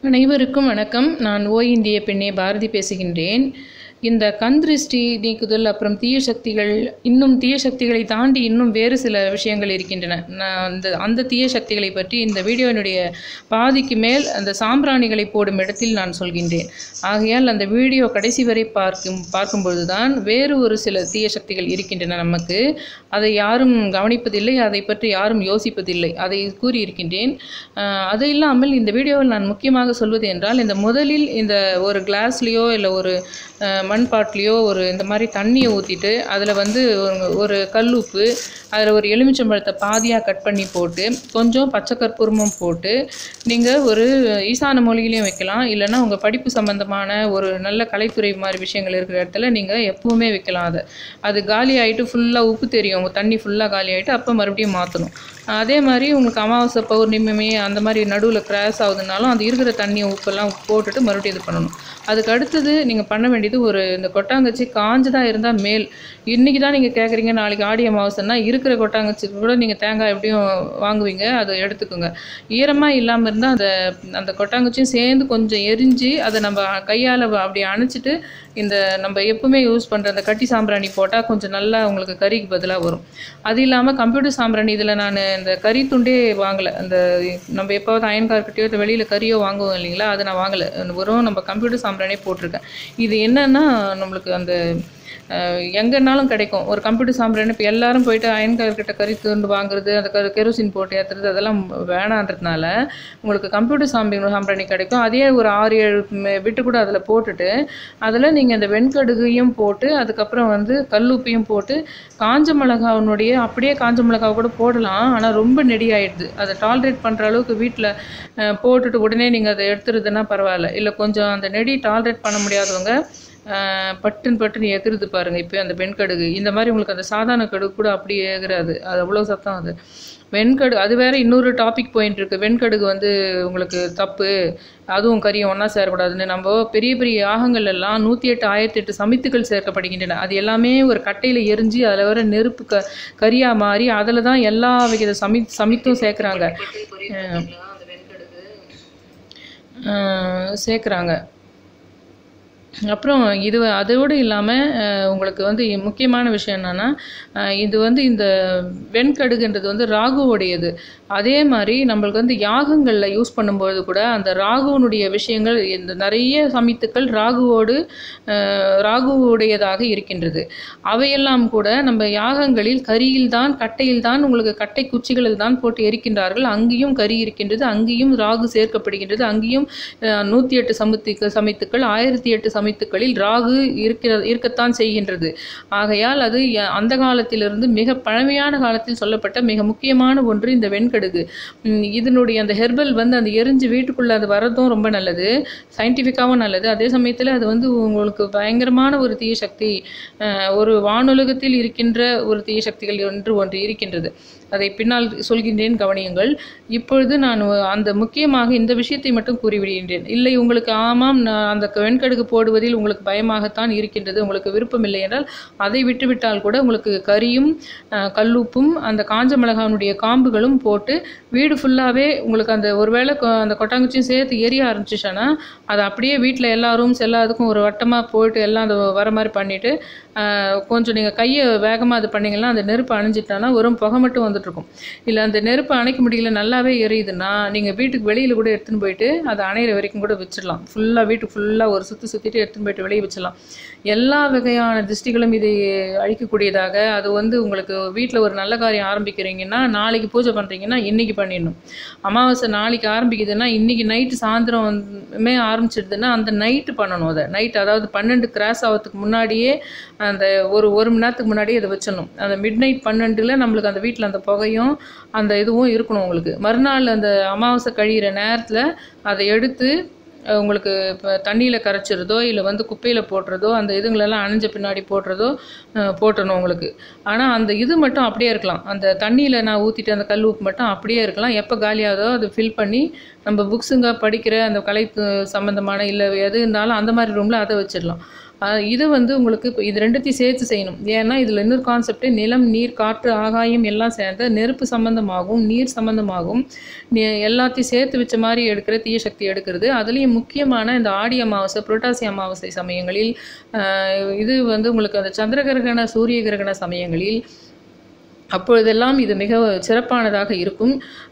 அனைவருக்கும் வணக்கம் நான் ஓ இந்திய பெண்ணே பாரதி பேசுகின்றேன் இந்த கண் திருஷ்டி நீக்குதல் அப்புறம் தீய சக்திகள் இன்னும் தீய சக்திகளை தாண்டி இன்னும் வேறு சில விஷயங்கள் இருக்கின்றன நான் அந்த அந்த தீய சக்திகளை பற்றி இந்த வீடியோவினுடைய பாதிக்கு மேல் அந்த சாம்பிராணிகளை போடும் இடத்தில் நான் சொல்கின்றேன் ஆகையால் அந்த வீடியோ கடைசி வரை பார்க்கும் பார்க்கும்பொழுது தான் வேறு ஒரு சில தீய சக்திகள் இருக்கின்றன நமக்கு அதை யாரும் கவனிப்பதில்லை அதை பற்றி யாரும் யோசிப்பதில்லை அதை கூறியிருக்கின்றேன் ஆஹ் அது இல்லாமல் இந்த வீடியோவில் நான் முக்கியமாக சொல்வது என்றால் இந்த முதலில் இந்த ஒரு கிளாஸ்லேயோ இல்லை ஒரு ஆஹ் மண் பாட்டிலையோ ஒரு இந்த மாதிரி தண்ணியை ஊற்றிட்டு அதில் வந்து ஒரு- ஒரு கல்லுப்பு அதில் ஒரு எலுமிச்சம்பழத்தை பாதியாக கட் பண்ணி போட்டு கொஞ்சம் பச்சை கற்பூரமும் போட்டு நீங்கள் ஒரு ஈசான மொழியிலையும் வைக்கலாம் இல்லைன்னா உங்கள் படிப்பு சம்பந்தமான ஒரு நல்ல கலைத்துறை மாதிரி விஷயங்கள் இருக்கிற இடத்துல நீங்கள் எப்பவுமே வைக்கலாம் அதை அது காலி ஆகிட்டு ஃபுல்லாக உப்பு தெரியும் உங்கள் தண்ணி ஃபுல்லாக காலி ஆகிட்டு அப்போ மறுபடியும் மாற்றணும் அதே மாதிரி உங்களுக்கு அமாவாசை பௌர்ணமி அந்த மாதிரி நடுவில் கிராஸ் ஆகுதுனாலும் அந்த இருக்கிற தண்ணியை உப்பெல்லாம் போட்டுட்டு மறுபடியும் இது பண்ணணும் அதுக்கு அடுத்தது நீங்கள் பண்ண வேண்டியது ஒரு இந்த கொட்டாங்கச்சி காஞ்சதாக இருந்தால் மேல் இன்றைக்கி தான் நீங்கள் கேட்குறீங்க நாளைக்கு ஆடி அமாவாசைன்னா இருக்கிற கொட்டாங்கச்சி கூட நீங்கள் தேங்காய் எப்படியும் வாங்குவீங்க அதை எடுத்துக்கோங்க ஈரமாக இல்லாமல் இருந்தால் அந்த அந்த கொட்டாங்கச்சியும் சேர்ந்து கொஞ்சம் எரிஞ்சு அதை நம்ம கையால் அப்படி அணைச்சிட்டு இந்த நம்ம எப்பவுமே யூஸ் பண்ணுற அந்த கட்டி சாம்பிராணி போட்டால் கொஞ்சம் நல்லா உங்களுக்கு கறிக்கு பதிலாக வரும் அது இல்லாமல் கம்ப்யூட்டர் சாம்பிராணி இதில் நான் இந்த கறி துண்டே வாங்கலை அந்த நம்ம எப்போவது அயன்கார்கிட்டயோ இல்லை வெளியில் கறியோ வாங்குவோம் இல்லைங்களா அதை நான் வாங்கலை வெறும் நம்ம கம்ப்யூட்டர் சாம்பிராணியே போட்டிருக்கேன் இது என்னன்னா நம்மளுக்கு அந்த அஹ், எங்கேனாலும் கிடைக்கும் ஒரு கம்ப்யூட்டர் சாம்பிராணி இப்போ எல்லாரும் போயிட்டு அயன்கார்கிட்ட கறி துண்டு வாங்குறது அந்த கரு- கெரோசின் போட்டு ஏற்றுறது அதெல்லாம் வேணான்றதுனால உங்களுக்கு கம்ப்யூட்டர் சாம்பி சாம்பிராணி கிடைக்கும் அதே ஒரு ஆறு ஏழு மெ- விட்டு கூட அதில் போட்டுட்டு அதில் நீங்கள் இந்த வெண்கடுகையும் போட்டு அதுக்கப்புறம் வந்து கல்லுப்பையும் போட்டு காஞ்ச மிளகாவுனுடைய அப்படியே காஞ்ச மிளகாவை கூட போடலாம் ஆனால் ரொம்ப நெடி ஆயிடுது அதை டாலரேட் பண்ணுற அளவுக்கு வீட்டில் போட்டுட்டு உடனே நீங்கள் அதை எடுத்துருதுன்னா பரவாயில்ல இல்லை கொஞ்சம் அந்த நெடி டாலரேட் பண்ண முடியாதவங்க அஹ், பட்டுன்னு பட்டுன்னு எகிருது பாருங்க இப்போ அந்த வெண்கடுகு இந்த மாதிரி உங்களுக்கு அந்த சாதாரண கடுகு கூட அப்படி ஏகுறாது அது அவ்வளோ சத்தம் அது வெண்கடு அது வேற இன்னொரு டாபிக் பாயிண்ட் இருக்கு வெண்கடுகு வந்து உங்களுக்கு தப்பு அதுவும் கறியும் ஒன்றா சேரக்கூடாதுன்னு நம்ம பெரிய பெரிய யாகங்கள் எல்லாம் நூற்றி எட்டு ஆயிரத்தி எட்டு சமித்துக்கள் சேர்க்கப்படுகின்றன அது எல்லாமே ஒரு கட்டையில் எரிஞ்சு அதில் வர நெருப்பு க கரியாக மாறி அதில் தான் எல்லா வித சமி சமித்தும் சேர்க்குறாங்க சேர்க்குறாங்க அப்புறம் இது அதோடு இல்லாமல் உங்களுக்கு வந்து முக்கியமான விஷயம் என்னென்னா இது வந்து இந்த வெண்கடுகுன்றது வந்து ராகுவோடையது அதே மாதிரி நம்மளுக்கு வந்து யாகங்களில் யூஸ் பண்ணும்போது கூட அந்த ராகுவனுடைய விஷயங்கள் இந்த நிறைய சமித்துக்கள் ராகுவோடு அஹ், ராகுவுடையதாக இருக்கின்றது அவையெல்லாம் கூட நம்ம யாகங்களில் கரியில் தான் கட்டையில் தான் உங்களுக்கு கட்டை குச்சிகளில் தான் போட்டு எரிக்கின்றார்கள் அங்கேயும் கரி இருக்கின்றது அங்கேயும் ராகு சேர்க்கப்படுகின்றது அங்கேயும் நூற்றி எட்டு சமுத்திக்கு சமித்துக்கள் ஆயிரத்தி எட்டு சமித்துக்களில் ராகு இருக்கிற இருக்கத்தான் செய்கின்றது ஆகையால் அது ய- அந்த காலத்திலிருந்து மிக பழமையான காலத்தில் சொல்லப்பட்ட மிக முக்கியமான ஒன்று இந்த வெண்கடுகு ம், இதனுடைய அந்த ஹெர்பல் வந்து அந்த எரிஞ்சு வீட்டுக்குள்ளே அது வரதும் ரொம்ப நல்லது சயின்டிஃபிக்காகவும் நல்லது அதே சமயத்தில் அது வந்து உங்களுக்கு பயங்கரமான ஒரு தீய சக்தி அஹ், ஒரு வானுலகத்தில் இருக்கின்ற ஒரு தீய சக்திகள் என்று ஒன்று இருக்கின்றது அதை பின்னால் சொல்கின்றேன் கவனியுங்கள் இப்பொழுது நான் அந்த முக்கியமாக இந்த விஷயத்தை மட்டும் கூறிவிடுகின்றேன் இல்லை உங்களுக்கு ஆமாம் நான் அந்த வெண்கடுகு போடுவதில் உங்களுக்கு பயமாகத்தான் இருக்கின்றது உங்களுக்கு விருப்பம் இல்லை என்றால் அதை விட்டுவிட்டால் கூட உங்களுக்கு கரியும் அஹ், கல்லுப்பும் அந்த காஞ்ச மிளகானுடைய காம்புகளும் போட்டு வீடு ஃபுல்லாகவே உங்களுக்கு அந்த ஒருவேளை கொ- அந்த கொட்டாங்குச்சியும் சேர்த்து எரிய ஆரம்பிச்சிச்சுன்னா அதை அப்படியே வீட்டில் எல்லா ரூம்ஸ் எல்லாத்துக்கும் ஒரு வட்டமாக போயிட்டு எல்லாம் அது வர மாதிரி பண்ணிவிட்டு கொஞ்சம் நீங்கள் கையை வேகமாக அது பண்ணீங்கன்னா அந்த நெருப்பு அணைஞ்சிட்டானா வெறும் புகை மட்டும் வந்துட்டு இருக்கும் இல்லை அந்த நெருப்பு அணைக்க முடியல நல்லாவே எரியுதுன்னா நீங்கள் வீட்டுக்கு வெளியில் கூட எடுத்துன்னு போயிட்டு அதை அணையிற வரைக்கும் கூட வச்சிடலாம் ஃபுல்லாக வீட்டுக்கு ஃபுல்லாக ஒரு சுற்றி சுற்றிட்டு எடுத்துன்னு போயிட்டு வெளியே வச்சிடலாம் எல்லா வகையான திருஷ்டிகளும் இதை அழிக்கக்கூடியதாக அது வந்து உங்களுக்கு வீட்டில் ஒரு நல்ல காரியம் ஆரம்பிக்கிறீங்கன்னா நாளைக்கு பூஜை பண்ணுறீங்கன்னா இன்னைக்கு பண்ணிடணும் அமாவாசை நாளைக்கு ஆரம்பிக்குதுன்னா இன்னைக்கு நைட்டு சாயந்தரம் வந்துமே ஆரம்பிச்சிடுதுன்னா அந்த நைட்டு பண்ணணும் அதை நைட் அதாவது பன்னெண்டு கிராஸ் ஆகிறதுக்கு முன்னாடியே அந்த ஒரு ஒரு மணி நேரத்துக்கு முன்னாடியே அதை வச்சிடணும் அந்த மிட் நைட் பன்னெண்டில் நம்மளுக்கு அந்த வீட்டில் அந்த புகையும் அந்த இதுவும் இருக்கணும் உங்களுக்கு மறுநாள் அந்த அமாவாசை கழியிற நேரத்தில் அதை எடுத்து அஹ், உங்களுக்கு இப்போ தண்ணியில் கரைச்சிறதோ இல்லை வந்து குப்பையில் போடுறதோ அந்த இதுங்களெல்லாம் அணைஞ்ச பின்னாடி போடுறதோ அஹ், போட்டணும் உங்களுக்கு ஆனால் அந்த இது மட்டும் அப்படியே இருக்கலாம் அந்த தண்ணியில் நான் ஊற்றிட்டு அந்த கல் உப்பு மட்டும் அப்படியே இருக்கலாம் எப்போ காலியாகுதோ அதை ஃபில் பண்ணி நம்ம புக்ஸுங்க படிக்கிற அந்த கலை து- சம்பந்தமான இல்லை எது இருந்தாலும் அந்த மாதிரி ரூமில் அதை வச்சிடலாம் அஹ் இது வந்து உங்களுக்கு இப்போ இது ரெண்டுத்தையும் சேர்த்து செய்யணும் ஏன்னா இதில் இன்னொரு கான்செப்ட் நிலம் நீர் காற்று ஆகாயம் எல்லாம் சேர்ந்து நெருப்பு சம்பந்தமாகவும் நீர் சம்பந்தமாகவும் நி- எல்லாத்தையும் சேர்த்து வச்ச மாதிரி எடுக்கிற தீய சக்தி எடுக்கிறது அதுலேயும் முக்கியமான இந்த ஆடி அமாவாசை புரட்டாசி அமாவாசை சமயங்களில் அஹ் இது வந்து உங்களுக்கு அந்த சந்திர கிரகண சூரிய கிரகண சமயங்களில் அப்பொழுதெல்லாம் இது மிக சிறப்பானதாக இருக்கும்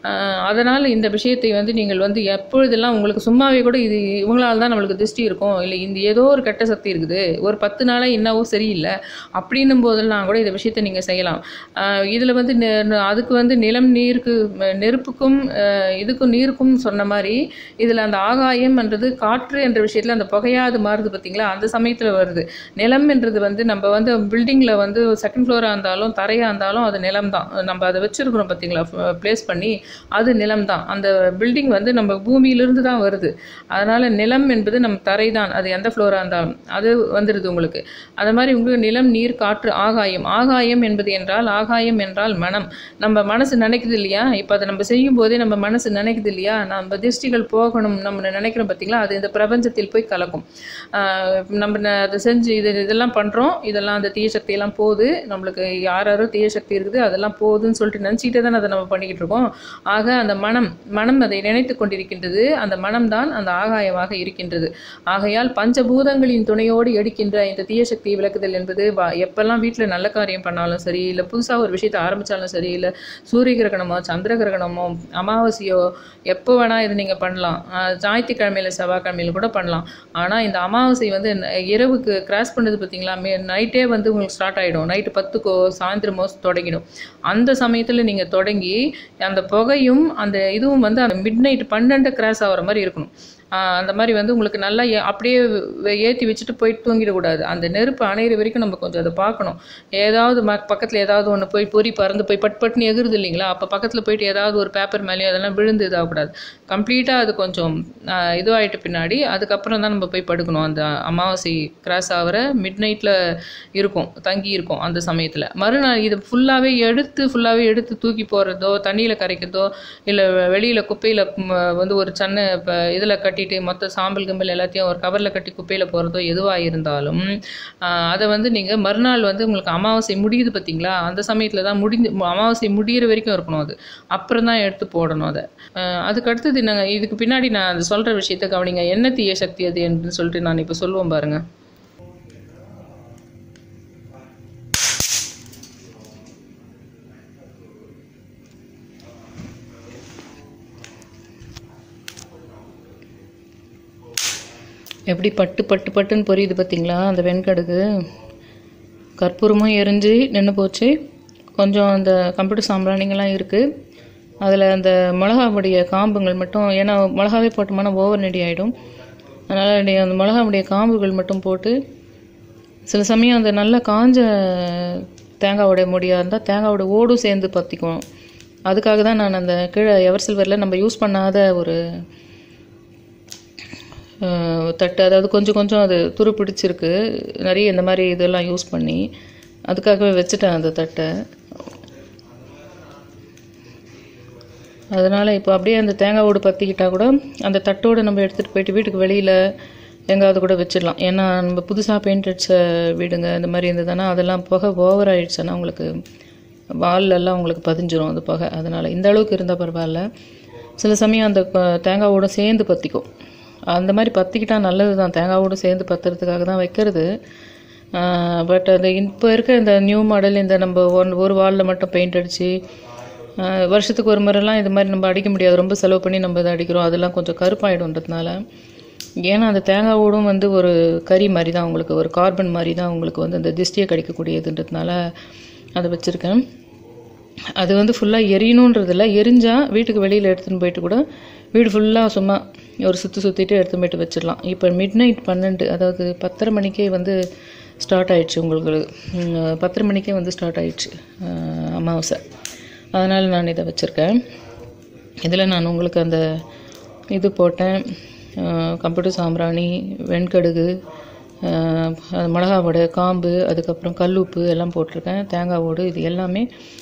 அதனால் இந்த விஷயத்தை வந்து நீங்கள் வந்து எப்பொழுதெல்லாம் உங்களுக்கு சும்மாவே கூட இது இவங்களால தான் நம்மளுக்கு திருஷ்டி இருக்கும் இல்லை இந்த ஏதோ ஒரு கெட்ட சக்தி இருக்குது ஒரு பத்து நாளாக என்னவோ சரியில்லை அப்படின்னும் போதெல்லாம் கூட இந்த விஷயத்தை நீங்கள் செய்யலாம் இதில் வந்து நெ- நெ- அதுக்கு வந்து நிலம் நீருக்கு ம- நெருப்புக்கும் அஹ், இதுக்கும் நீருக்கும் சொன்ன மாதிரி இதில் அந்த ஆகாயம்ன்றது காற்று என்ற விஷயத்தில் அந்த புகையாது மாறுது பார்த்தீங்களா அந்த சமயத்தில் வருது நிலம் என்றது வந்து நம்ம வந்து பில்டிங்கில் வந்து செகண்ட் ஃப்ளோராக இருந்தாலும் தரையாக இருந்தாலும் அது நிலம் தான் நம்ம அதை வச்சுருக்குறோம் பார்த்தீங்களா ப்ளேஸ் பண்ணி அது நிலம் தான் அந்த பில்டிங் வந்து நம்ம பூமியிலிருந்து தான் வருது அதனால் நிலம் என்பது நம்ம தரை தான் அது எந்த ஃப்ளோராக இருந்தாலும் அது வந்துடுது உங்களுக்கு அது மாதிரி உங்களுக்கு நிலம் நீர் காற்று ஆகாயம் ஆகாயம் என்பது என்றால் ஆகாயம் என்றால் மனம் நம்ம மனசு நினைக்குது இல்லையா இப்போ அதை நம்ம செய்யும் போதே நம்ம மனசு நினைக்குது இல்லையா நம்ம திருஷ்டிகள் போகணும் நம்ம நினைக்கிறோம் பார்த்தீங்களா அது இந்த பிரபஞ்சத்தில் போய் கலக்கும் ஆஹ் நம்ம ந- அதை செஞ்சு இது இதெல்லாம் பண்ணுறோம் இதெல்லாம் அந்த தீய சக்தியெல்லாம் போகுது நம்மளுக்கு யார் யாரோ தீய சக்தி இருக்குது அதெல்லாம் போகுதுன்னு சொல்லிட்டு நினச்சிக்கிட்டே தானே அதை நம்ம பண்ணிக்கிட்டு இருக்கோம் ஆக அந்த மனம் மனம் அதை நினைத்து கொண்டிருக்கின்றது அந்த மனம்தான் அந்த ஆகாயமாக இருக்கின்றது ஆகையால் பஞ்சபூதங்களின் துணையோடு எடுக்கின்ற இந்த தீய சக்தியை விளக்குதல் என்பது வா- எப்பெல்லாம் வீட்டில் நல்ல காரியம் பண்ணாலும் சரி இல்லை புதுசாக ஒரு விஷயத்தை ஆரம்பித்தாலும் சரி இல்லை சூரிய கிரகணமோ சந்திர கிரகணமோ அமாவாசையோ எப்போ வேணால் இது நீங்கள் பண்ணலாம் ஆஹ் ஞாயிற்றுக்கிழமையில செவ்வாய்க்கிழமையில கூட பண்ணலாம் ஆனால் இந்த அமாவாசை வந்து ந- இரவுக்கு கிராஸ் பண்ணது பார்த்தீங்களா மே நைட்டே வந்து உங்களுக்கு ஸ்டார்ட் ஆகிடும் நைட்டு பத்துக்கோ சாயந்தரமோ தொடங்கிடும் அந்த சமயத்தில் நீங்கள் தொடங்கி அந்த புகையும் அந்த இதுவும் வந்து அந்த மிட் நைட் பன்னெண்டு கிராஸ் ஆகிற மாதிரி இருக்கணும் ஆஹ் அந்த மாதிரி வந்து உங்களுக்கு நல்லா ஏ- அப்படியே ஏற்றி வச்சுட்டு போயிட்டு தூங்கிடக்கூடாது அந்த நெருப்பு அணையிற வரைக்கும் நம்ம கொஞ்சம் அதை பார்க்கணும் ஏதாவது ம பக்கத்தில் ஏதாவது ஒன்று போய் பொறி பறந்து போய் பட் பட்டுன்னு எகுறுது இல்லைங்களா அப்போ பக்கத்தில் போயிட்டு ஏதாவது ஒரு பேப்பர் மேலேயோ அதெல்லாம் விழுந்து இதாகக்கூடாது கம்ப்ளீட்டாக அது கொஞ்சம் ஆஹ் இதுவாயிட்ட பின்னாடி அதுக்கப்புறம் தான் நம்ம போய் படுக்கணும் அந்த அமாவாசை கிராஸ் ஆகிற மிட் நைட்டில் இருக்கும் தங்கி இருக்கும் அந்த சமயத்தில் மறுநாள் இது ஃபுல்லாகவே எடுத்து ஃபுல்லாகவே எடுத்து தூக்கி போடுறதோ தண்ணியில் கரைக்கிறதோ இல்லை வெளியில் குப்பையில் வந்து ஒரு சின்ன இப்போ இதில் கட்டிட்டு மொத்த சாம்பல் கிம்பல் எல்லாத்தையும் ஒரு கவரில் கட்டி குப்பையில் போகிறதோ எதுவாக இருந்தாலும் ஆஹ் அதை வந்து நீங்கள் மறுநாள் வந்து உங்களுக்கு அமாவாசை முடியுது பார்த்தீங்களா அந்த சமயத்தில் தான் முடிஞ்சு அமாவாசை முடியிற வரைக்கும் இருக்கணும் அது அப்புறம் தான் எடுத்து போடணும் அதை ஆஹ் அதுக்கு அடுத்தது நாங்கள் இதுக்கு பின்னாடி நான் அது சொல்கிற விஷயத்தை கவனிங்க என்ன தீய சக்தி அது என்று சொல்லிட்டு நான் இப்போ சொல்லுவேன் பாருங்கள் எப்படி பட்டு பட்டு பட்டுன்னு பொரியுது பார்த்தீங்களா அந்த வெண்கடுகு கற்பூரமும் எரிஞ்சு நின்று போச்சு கொஞ்சம் அந்த கம்ப்யூட்டர் சாம்பிராணிங்கெல்லாம் இருக்குது அதில் அந்த மிளகாவுடைய காம்புங்கள் மட்டும் ஏன்னா மிளகாவே போட்டோம்னா ஓவர் நெடி ஆகிடும் அதனால் அந்த மிளகாவுடைய காம்புகள் மட்டும் போட்டு சில சமயம் அந்த நல்ல காஞ்ச தேங்காவோடைய முடியாக இருந்தால் தேங்காவோட ஓடும் சேர்ந்து பற்றிக்கும் அதுக்காக தான் நான் அந்த கீழே எவர் சில்வரில் நம்ம யூஸ் பண்ணாத ஒரு அஹ், தட்டு அதாவது கொஞ்சம் கொஞ்சம் அது துரு பிடிச்சிருக்கு நிறைய இந்த மாதிரி இதெல்லாம் யூஸ் பண்ணி அதுக்காகவே வச்சுட்டேன் அந்த தட்டை அதனால் இப்போ அப்படியே அந்த தேங்காய் ஓடு பற்றிக்கிட்டா கூட அந்த தட்டோடு நம்ம எடுத்துகிட்டு போயிட்டு வீட்டுக்கு வெளியில் எங்காவது கூட வச்சிடலாம் ஏன்னா நம்ம புதுசாக பெயிண்ட் அடித்த வீடுங்க இந்த மாதிரி இருந்ததுன்னா அதெல்லாம் புகை ஓவர் ஆயிடுச்சுன்னா உங்களுக்கு வால்ல எல்லாம் உங்களுக்கு பதிஞ்சிரும் அந்த புகை அதனால் இந்த அளவுக்கு இருந்தால் பரவாயில்ல சில சமயம் அந்த ப- தேங்காவோட சேர்ந்து பற்றிக்கும் அந்த மாதிரி பற்றிக்கிட்டா நல்லது தான் தேங்காவோட சேர்ந்து பற்றுறதுக்காக தான் வைக்கிறது பட் அது இப்போ இருக்க இந்த நியூ மாடல் இந்த நம்ம ஒன் ஒரு வாலில் மட்டும் பெயிண்ட் அடித்து வருஷத்துக்கு ஒரு முறைலாம் இது மாதிரி நம்ம அடிக்க முடியாது ரொம்ப செலவு பண்ணி நம்ம இதை அடிக்கிறோம் அதெல்லாம் கொஞ்சம் கருப்பாயிடும்ன்றதுனால ஏன்னா அந்த தேங்காய் ஓடும் வந்து ஒரு கறி மாதிரி தான் உங்களுக்கு ஒரு கார்பன் மாதிரி தான் உங்களுக்கு வந்து அந்த திஷ்டியை கிடைக்கக்கூடியதுன்றதுனால அதை வச்சுருக்கேன் அது வந்து ஃபுல்லாக எரியணுன்றதில்ல எரிஞ்சால் வீட்டுக்கு வெளியில் எடுத்துன்னு போயிட்டு கூட வீடு ஃபுல்லாக சும்மா ஒரு சுற்றி சுற்றிட்டு எடுத்துன்னு போயிட்டு வச்சிடலாம் இப்போ மிட் நைட் பன்னெண்டு அதாவது பத்தரை மணிக்கே வந்து ஸ்டார்ட் ஆயிடுச்சு உங்களுக்கு உம், பத்தரை மணிக்கே வந்து ஸ்டார்ட் ஆயிடுச்சு அஹ், அமாவாசை அதனால் நான் இதை வச்சுருக்கேன் இதில் நான் உங்களுக்கு அந்த இது போட்டேன் அஹ், கம்ப்யூட்டர் சாம்பிராணி வெண்கடுகு அஹ், அது மிளகா வடை காம்பு அதுக்கப்புறம் கல்லுப்பு எல்லாம் போட்டிருக்கேன் தேங்காய் ஓடு இது எல்லாமே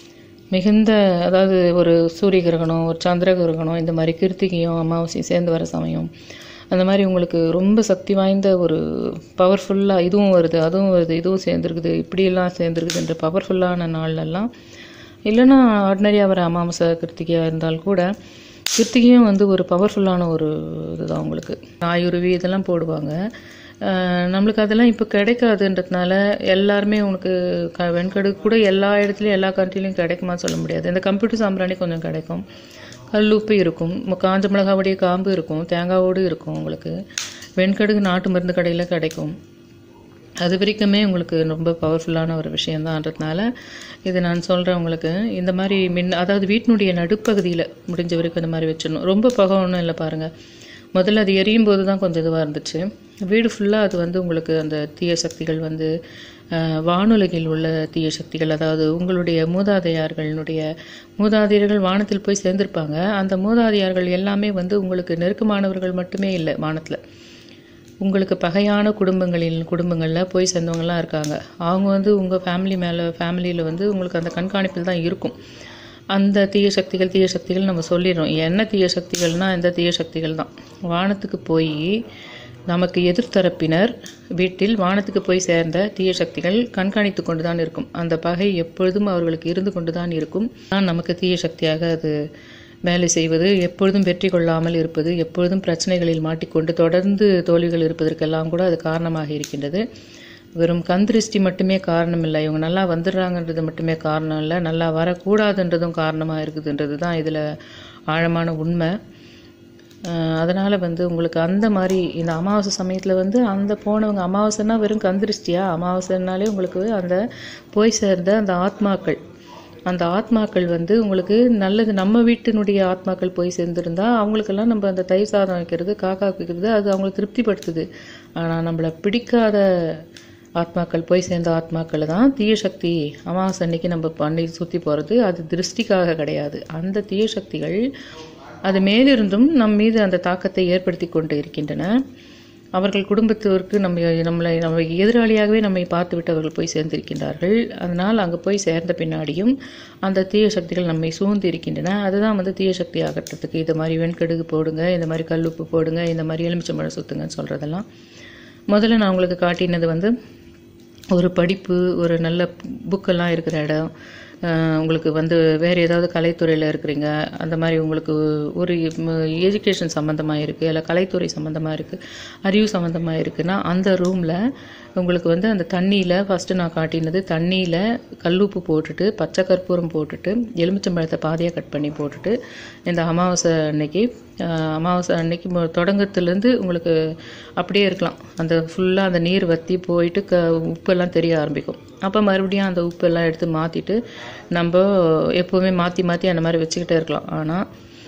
மிகுந்த அதாவது ஒரு சூரிய கிரகணம் ஒரு சந்திர கிரகணம் இந்த மாதிரி கிருத்திகையும் அமாவாசையும் சேர்ந்து வர சமயம் அந்த மாதிரி உங்களுக்கு ரொம்ப சக்தி வாய்ந்த ஒரு பவர்ஃபுல்லாக இதுவும் வருது அதுவும் வருது இதுவும் சேர்ந்துருக்குது இப்படியெல்லாம் சேர்ந்துருக்குதுன்ற பவர்ஃபுல்லான நாள்லெல்லாம் இல்லைன்னா ஆர்டினரியாக வர அமாவாசை கிருத்திகையாக இருந்தால் கூட கிருத்திகையும் வந்து ஒரு பவர்ஃபுல்லான ஒரு இதுதான் உங்களுக்கு ஆயுருவி இதெல்லாம் போடுவாங்க அஹ் நம்மளுக்கு அதெல்லாம் இப்போ கிடைக்காதுன்றதுனால எல்லாருமே உனக்கு க வெண்கடு கூட எல்லா இடத்துலையும் எல்லா கண்ட்ரிலையும் கிடைக்குமா சொல்ல முடியாது இந்த கம்ப்யூட்டர் சாம்பிராணி கொஞ்சம் கிடைக்கும் கல்லுப்பு இருக்கும் மு- காஞ்ச மிளகாவுடைய காம்பு இருக்கும் தேங்காவோடு இருக்கும் உங்களுக்கு வெண்கடுகு நாட்டு மருந்து கடையில் கிடைக்கும் அது வரைக்குமே உங்களுக்கு ரொம்ப பவர்ஃபுல்லான ஒரு விஷயந்தான்றதுனால இது நான் சொல்கிறேன் உங்களுக்கு இந்த மாதிரி மின் அதாவது வீட்டினுடைய நடுப்பகுதியில் முடிஞ்ச வரைக்கும் இந்த மாதிரி வச்சிடணும் ரொம்ப புகை ஒன்றும் இல்லை பாருங்கள் முதல்ல அது எரியும் போது தான் கொஞ்சம் இதுவாக இருந்துச்சு வீடு ஃபுல்லாக அது வந்து உங்களுக்கு அந்த தீய சக்திகள் வந்து அஹ், வானுலகில் உள்ள தீய சக்திகள் அதாவது உங்களுடைய மூதாதையார்களுடைய மூதாதையர்கள் வானத்தில் போய் சேர்ந்திருப்பாங்க அந்த மூதாதையார்கள் எல்லாமே வந்து உங்களுக்கு நெருக்கமானவர்கள் மட்டுமே இல்லை வானத்தில் உங்களுக்கு பகையான குடும்பங்களில் குடும்பங்களில் போய் சேர்ந்தவங்கலாம் இருக்காங்க அவங்க வந்து உங்கள் ஃபேமிலி மேலே ஃபேமிலியில் வந்து உங்களுக்கு அந்த கண்காணிப்பில் தான் இருக்கும் அந்த தீய சக்திகள் தீய சக்திகள் நம்ம சொல்லிடுறோம் என்ன தீய சக்திகள்னால் இந்த தீய சக்திகள் தான் வானத்துக்கு போய் நமக்கு எதிர்த்தரப்பினர் வீட்டில் வானத்துக்கு போய் சேர்ந்த தீய சக்திகள் கண்காணித்து கொண்டு தான் இருக்கும் அந்த பகை எப்பொழுதும் அவர்களுக்கு இருந்து கொண்டு தான் இருக்கும் தான் நமக்கு தீய சக்தியாக அது வேலை செய்வது எப்பொழுதும் வெற்றி கொள்ளாமல் இருப்பது எப்பொழுதும் பிரச்சனைகளில் மாட்டிக்கொண்டு தொடர்ந்து தோல்விகள் இருப்பதற்கெல்லாம் கூட அது காரணமாக இருக்கின்றது வெறும் கண் திருஷ்டி மட்டுமே காரணம் இல்லை இவங்க நல்லா வந்துடுறாங்கன்றது மட்டுமே காரணம் இல்லை நல்லா வரக்கூடாதுன்றதும் காரணமாக இருக்குதுன்றது தான் இதில் ஆழமான உண்மை அதனால் வந்து உங்களுக்கு அந்த மாதிரி இந்த அமாவாசை சமயத்தில் வந்து அந்த போனவங்க அமாவாசைன்னா வெறும் கந்திருஷ்டியா அமாவாசைனாலே உங்களுக்கு அந்த போய் சேர்ந்த அந்த ஆத்மாக்கள் அந்த ஆத்மாக்கள் வந்து உங்களுக்கு நல்லது நம்ம வீட்டினுடைய ஆத்மாக்கள் போய் சேர்ந்துருந்தா அவங்களுக்கெல்லாம் நம்ம அந்த தயிர் சாதம் வைக்கிறது காக்கா வைக்கிறது அது அவங்களுக்கு திருப்திப்படுத்துது ஆனால் நம்மளை பிடிக்காத ஆத்மாக்கள் போய் சேர்ந்த ஆத்மாக்கள் தான் தீய சக்தி அமாவாசை அன்னைக்கு நம்ம பண்ணி சுற்றி போகிறது அது திருஷ்டிக்காக கிடையாது அந்த தீய சக்திகள் அது மேலிருந்தும் நம் மீது அந்த தாக்கத்தை ஏற்படுத்தி கொண்டு இருக்கின்றன அவர்கள் குடும்பத்திற்கு நம்ம நம்மளை நம்ம எதிராளியாகவே நம்மை பார்த்துவிட்டு அவர்கள் போய் சேர்ந்திருக்கின்றார்கள் அதனால் அங்கே போய் சேர்ந்த பின்னாடியும் அந்த தீய சக்திகள் நம்மை சூழ்ந்து இருக்கின்றன அதுதான் வந்து தீய சக்தி ஆகட்டுறதுக்கு இது மாதிரி வெண்கடுகு போடுங்க இந்த மாதிரி கல்லுப்பு போடுங்க இந்த மாதிரி எலுமிச்சம்பழம் சுத்துங்கன்னு சொல்கிறதெல்லாம் முதல்ல நான் உங்களுக்கு காட்டினது வந்து ஒரு படிப்பு ஒரு நல்ல புக்கெல்லாம் இருக்கிற இடம் அஹ் உங்களுக்கு வந்து வேறு ஏதாவது கலைத்துறையில் இருக்கிறீங்க அந்த மாதிரி உங்களுக்கு ஒரு எஜுகேஷன் சம்மந்தமாக இருக்குது இல்லை கலைத்துறை சம்மந்தமாக இருக்குது அறிவு சம்மந்தமாக இருக்குன்னா அந்த ரூமில் உங்களுக்கு வந்து அந்த தண்ணியில் ஃபஸ்ட்டு நான் காட்டினது தண்ணியில் கல்லுப்பு போட்டுட்டு பச்சை கற்பூரம் போட்டுட்டு எலுமிச்சம்பழத்தை பாதியாக கட் பண்ணி போட்டுட்டு இந்த அமாவாசை அன்னைக்கு அஹ் அமாவாசை அன்னைக்கு மு- தொடங்கத்துலேருந்து உங்களுக்கு அப்படியே இருக்கலாம் அந்த ஃபுல்லாக அந்த நீர் வற்றி போயிட்டு க உப்பெல்லாம் தெரிய ஆரம்பிக்கும் அப்போ மறுபடியும் அந்த உப்பெல்லாம் எடுத்து மாற்றிட்டு நம்ம எப்போவுமே மாற்றி மாற்றி அந்த மாதிரி வச்சுக்கிட்டே இருக்கலாம் ஆனால்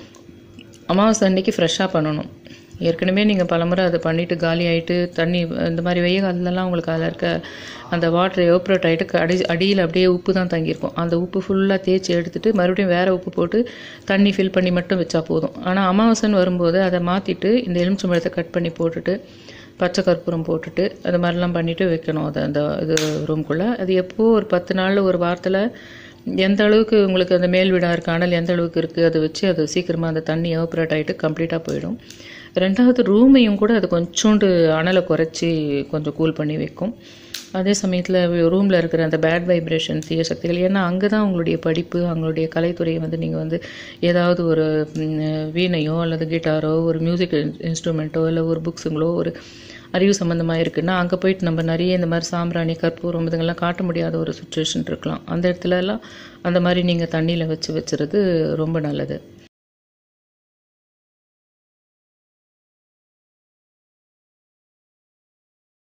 அமாவாசை அன்னைக்கு ஃப்ரெஷ்ஷாக பண்ணணும் ஏற்கனவே நீங்கள் பலமுறை அதை பண்ணிவிட்டு காலி ஆகிட்டு தண்ணி இந்த மாதிரி வெய்ய காலத்துலலாம் உங்களுக்கு அதில் இருக்க அந்த வாட்டர் எவப்ரேட் ஆகிட்டு அடி அடியில் அப்படியே உப்பு தான் தங்கியிருக்கும் அந்த உப்பு ஃபுல்லாக தேய்ச்சி எடுத்துட்டு மறுபடியும் வேறு உப்பு போட்டு தண்ணி ஃபில் பண்ணி மட்டும் வச்சா போதும் ஆனால் அமாவாசைன்னு வரும்போது அதை மாற்றிட்டு இந்த எலுமிச்சம்பழத்தை கட் பண்ணி போட்டுட்டு பச்சை கற்பூரம் போட்டுட்டு அது மாதிரிலாம் பண்ணிவிட்டு வைக்கணும் அதை அந்த இது ரூம்குள்ளே அது எப்போ ஒரு பத்து நாளில் ஒரு வாரத்தில் எந்த அளவுக்கு உங்களுக்கு அந்த மேல் வீடாக இருக்கு அனல் எந்த அளவுக்கு இருக்குது அதை வச்சு அது சீக்கிரமாக அந்த தண்ணி எவப்ரேட் ஆகிட்டு கம்ப்ளீட்டாக போயிடும் ரெண்டாவது ரூமையும் கூட அது கொஞ்சோண்டு அனலை குறைச்சி கொஞ்சம் கூல் பண்ணி வைக்கும் அதே சமயத்தில் ரூமில் இருக்கிற அந்த பேட் வைப்ரேஷன் தீய சக்திகள் ஏன்னா அங்கே தான் உங்களுடைய படிப்பு அவங்களுடைய கலைத்துறையை வந்து நீங்கள் வந்து ஏதாவது ஒரு ம், வீணையோ அல்லது கிட்டாரோ ஒரு மியூசிக் இன்ஸ்ட்ருமெண்ட்டோ இல்லை ஒரு புக்ஸுங்களோ ஒரு அறிவு சம்மந்தமாக இருக்குன்னா அங்கே போயிட்டு நம்ம நிறைய இந்த மாதிரி சாம்பிராணி கற்பூரம் இதுங்கெல்லாம் காட்ட முடியாத ஒரு சுச்சுவேஷன் இருக்கலாம் அந்த இடத்துல எல்லாம் அந்த மாதிரி நீங்கள் தண்ணியில் வச்சு வச்சுறது ரொம்ப நல்லது